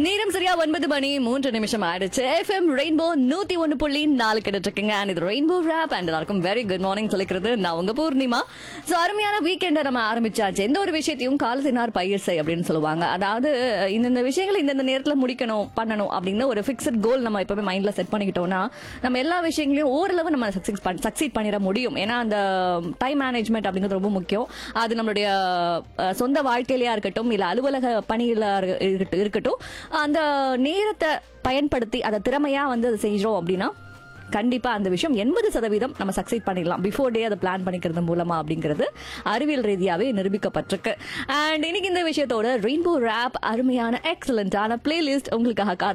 நேரம் சரியா ஒன்பது மணி மூன்று நிமிஷம் ஆயிடுச்சு எஃப்எம் ரெயின்போ நூத்தி ஒன்னு புள்ளி நாலு கிட்ட இருக்குங்க அண்ட் இது ரெயின்போ ரேப் அண்ட் எல்லாருக்கும் வெரி குட் மார்னிங் சொல்லிக்கிறது நான் உங்க பூர்ணிமா சோ அருமையான வீக்கெண்டை நம்ம ஆரம்பிச்சாச்சு எந்த ஒரு விஷயத்தையும் காலத்தினார் பயிர் செய் அப்படின்னு சொல்லுவாங்க அதாவது இந்தந்த விஷயங்களை இந்தந்த நேரத்துல முடிக்கணும் பண்ணணும் அப்படின்னு ஒரு ஃபிக்ஸட் கோல் நம்ம எப்பவுமே மைண்ட்ல செட் பண்ணிக்கிட்டோம்னா நம்ம எல்லா விஷயங்களையும் ஓரளவு நம்ம சக்சீட் பண்ணிட முடியும் ஏன்னா அந்த டைம் மேனேஜ்மெண்ட் அப்படிங்கிறது ரொம்ப முக்கியம் அது நம்மளுடைய அஹ், சொந்த வாழ்க்கையிலயா இருக்கட்டும் இல்ல அலுவலக பணியில இருக்கட்டும் இருக்கட்டும் அந்த நேரத்தை பயன்படுத்தி அதை திறமையா வந்து அதை செய்கிறோம் அப்படின்னா கண்டிப்பா அந்த விஷயம் எண்பது சதவீதம் நம்ம சக்சீட் பண்ணிடலாம் பிஃபோர் டே அதை பிளான் பண்ணிக்கிறது மூலமா அப்படிங்கிறது அறிவியல் ரீதியாவே நிரூபிக்கப்பட்டிருக்கு அண்ட் இன்னைக்கு இந்த விஷயத்தோட ரெயின்போ ரேப் அருமையான எக்ஸலண்டான பிளேலிஸ்ட் உங்களுக்காக காத்து